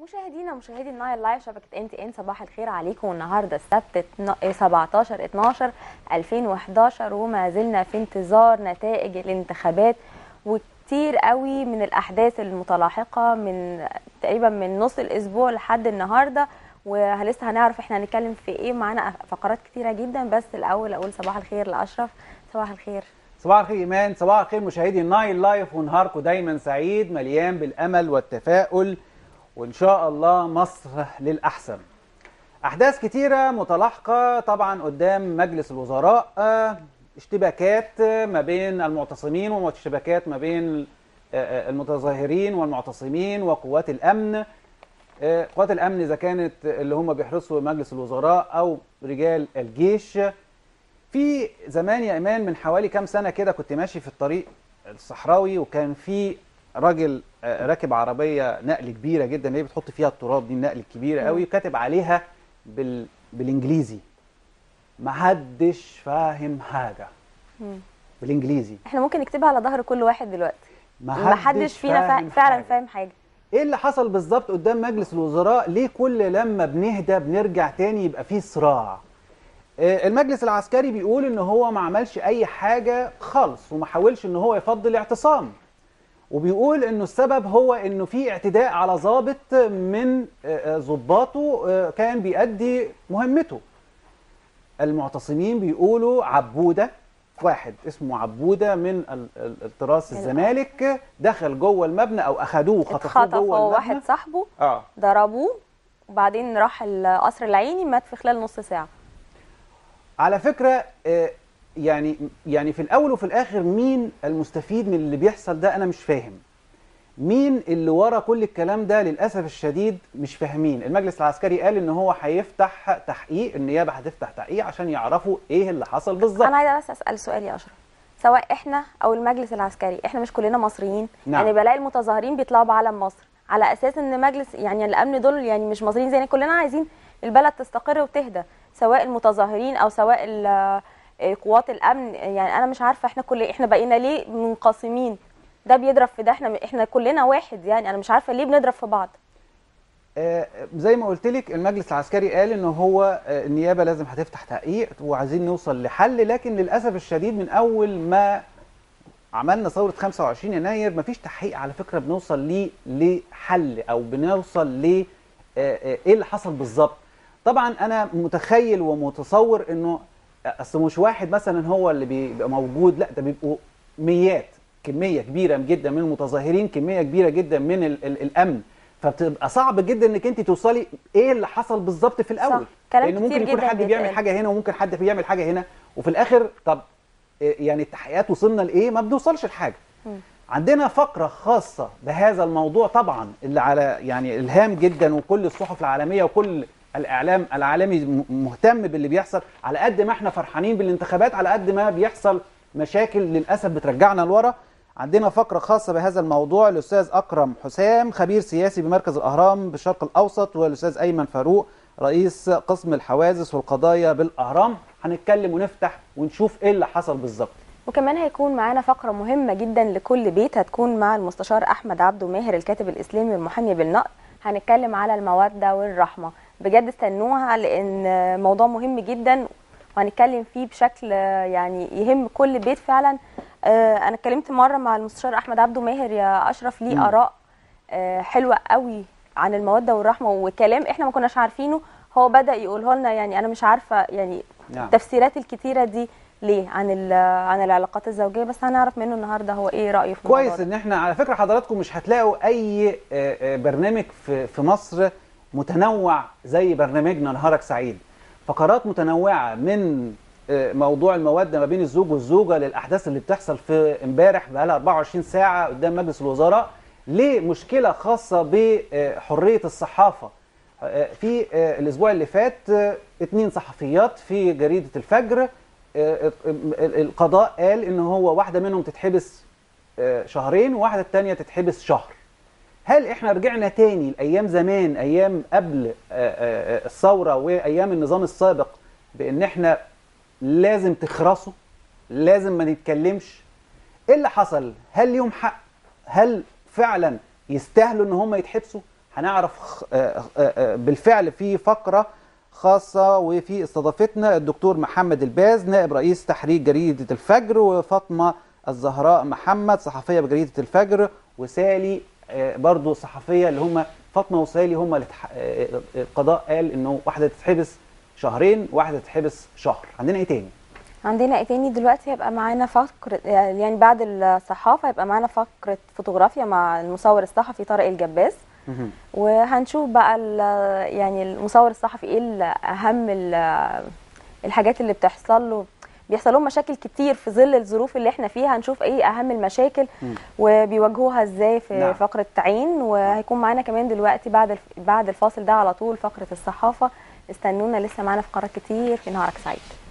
مشاهدينا مشاهدي النايل لايف شبكه ان تي ان صباح الخير عليكم النهارده السبت اتنا- 17 12 2011 وما زلنا في انتظار نتائج الانتخابات وكتير قوي من الاحداث المتلاحقه من تقريبا من نص الاسبوع لحد النهارده ولسه هنعرف احنا هنتكلم في ايه معانا فقرات كتيره جدا بس الاول اقول صباح الخير لاشرف صباح الخير صباح الخير ايمان صباح الخير مشاهدي النايل لايف ونهاركم دايما سعيد مليان بالامل والتفاؤل وان شاء الله مصر للاحسن احداث كتيره متلاحقه طبعا قدام مجلس الوزراء آه، اشتباكات آه، ما بين المعتصمين واشتباكات ما بين آه، آه، المتظاهرين والمعتصمين وقوات الامن آه، قوات الامن اذا كانت اللي هم بيحرسوا مجلس الوزراء او رجال الجيش في زمان يا ايمان من حوالي كام سنه كده كنت ماشي في الطريق الصحراوي وكان في راجل آه، راكب عربيه نقل كبيره جدا اللي هي بتحط فيها التراب دي النقل الكبيره قوي وكاتب عليها بال... بالانجليزي ما حدش فاهم حاجه مم. بالانجليزي احنا ممكن نكتبها على ظهر كل واحد دلوقتي ما ما حدش فينا فا... فعلا حاجة. فاهم حاجه ايه اللي حصل بالظبط قدام مجلس الوزراء ليه كل لما بنهدى بنرجع تاني يبقى فيه صراع آه، المجلس العسكري بيقول ان هو ما عملش اي حاجه خالص وما حاولش ان هو يفضل اعتصام وبيقول انه السبب هو انه في اعتداء على ضابط من آه، آه، ضباطه آه، كان بيأدي مهمته المعتصمين بيقولوا عبوده واحد اسمه عبوده من ال- ال- التراث الزمالك دخل جوه المبنى او اخدوه وخطفوه اتخطف جوه هو المبنى واحد صاحبه اه ضربوه وبعدين راح القصر العيني مات في خلال نص ساعه على فكره آه، يعني يعني في الاول وفي الاخر مين المستفيد من اللي بيحصل ده انا مش فاهم مين اللي ورا كل الكلام ده للاسف الشديد مش فاهمين المجلس العسكري قال ان هو هيفتح تحقيق النيابه هتفتح تحقيق عشان يعرفوا ايه اللي حصل بالظبط انا عايزه بس اسال سؤال يا اشرف سواء احنا او المجلس العسكري احنا مش كلنا مصريين نعم. يعني بلاقي المتظاهرين بيطلعوا بعلم مصر على اساس ان مجلس يعني الامن دول يعني مش مصريين زينا كلنا عايزين البلد تستقر وتهدى سواء المتظاهرين او سواء ال- قوات الامن يعني انا مش عارفه احنا كل احنا بقينا ليه منقسمين ده بيضرب في ده احنا احنا كلنا واحد يعني انا مش عارفه ليه بنضرب في بعض آه، زي ما قلت لك المجلس العسكري قال ان هو آه، النيابه لازم هتفتح تحقيق وعايزين نوصل لحل لكن للاسف الشديد من اول ما عملنا ثوره 25 يناير مفيش تحقيق على فكره بنوصل ليه لحل او بنوصل ل آه، آه، ايه اللي حصل بالظبط طبعا انا متخيل ومتصور انه اصل مش واحد مثلا هو اللي بيبقى موجود لا ده بيبقوا ميات كميه كبيره جدا من المتظاهرين كميه كبيره جدا من ال ال الامن فبتبقى صعب جدا انك انت توصلي ايه اللي حصل بالظبط في الاول كلام لان ممكن كتير يكون جداً حد بيعمل بيتقال. حاجه هنا وممكن حد بيعمل حاجه هنا وفي الاخر طب إيه يعني التحقيقات وصلنا لايه ما بنوصلش لحاجه عندنا فقرة خاصة بهذا الموضوع طبعا اللي على يعني الهام جدا وكل الصحف العالمية وكل الإعلام العالمي م- مهتم باللي بيحصل على قد ما احنا فرحانين بالانتخابات على قد ما بيحصل مشاكل للأسف بترجعنا لورا عندنا فقرة خاصة بهذا الموضوع الأستاذ أكرم حسام خبير سياسي بمركز الأهرام بالشرق الأوسط والأستاذ أيمن فاروق رئيس قسم الحوادث والقضايا بالأهرام هنتكلم ونفتح ونشوف ايه اللي حصل بالظبط وكمان هيكون معانا فقرة مهمة جدا لكل بيت هتكون مع المستشار أحمد عبده ماهر الكاتب الإسلامي والمحامي بالنقد هنتكلم على المودة والرحمة بجد استنوها لأن موضوع مهم جدا وهنتكلم فيه بشكل يعني يهم كل بيت فعلا آه، أنا اتكلمت مرة مع المستشار أحمد عبده ماهر يا أشرف ليه مم. آراء آه، حلوة قوي عن المودة والرحمة وكلام إحنا ما كناش عارفينه هو بدأ يقوله لنا يعني أنا مش عارفة يعني نعم. التفسيرات الكتيرة دي ليه عن ال- عن العلاقات الزوجيه بس هنعرف منه النهارده هو ايه رايه في الموضوع كويس ده. ان احنا على فكره حضراتكم مش هتلاقوا اي آه، آه، برنامج في في مصر متنوع زي برنامجنا نهارك سعيد فقرات متنوعه من آه، موضوع الموده ما بين الزوج والزوجه للاحداث اللي بتحصل في امبارح بقى لها 24 ساعه قدام مجلس الوزراء لمشكله خاصه بحريه الصحافه آه، في آه، الاسبوع اللي فات آه، اتنين صحفيات في جريده الفجر آه، آه، ال- القضاء قال ان هو واحده منهم تتحبس آه، شهرين وواحده التانية تتحبس شهر هل احنا رجعنا تاني لايام زمان ايام قبل آه، آه، آه، الثوره وايام النظام السابق بان احنا لازم تخرسوا لازم ما نتكلمش ايه اللي حصل هل ليهم حق هل فعلا يستاهلوا ان هم يتحبسوا هنعرف خ- آه، آه، آه، بالفعل في فقره خاصه وفي استضافتنا الدكتور محمد الباز نائب رئيس تحرير جريده الفجر وفاطمه الزهراء محمد صحفيه بجريده الفجر وسالي آه، برضو صحفيه اللي هم فاطمه وسالي هم اللي تح- آه، آه، القضاء قال انه واحده تتحبس شهرين واحده تتحبس شهر عندنا ايه تاني عندنا ايه تاني دلوقتي هيبقى معانا فقرة يعني بعد الصحافة هيبقى معانا فقرة فوتوغرافيا مع المصور الصحفي طارق الجباس مهم. وهنشوف بقى ال- يعني المصور الصحفي ايه ال- اهم ال- الحاجات اللي بتحصل له بيحصل لهم مشاكل كتير في ظل الظروف اللي احنا فيها هنشوف ايه اهم المشاكل مم. وبيواجهوها ازاي في نعم. فقره تعيين وهيكون معانا كمان دلوقتي بعد الف- بعد الفاصل ده على طول فقره الصحافه استنونا لسه معانا فقرات كتير في نهارك سعيد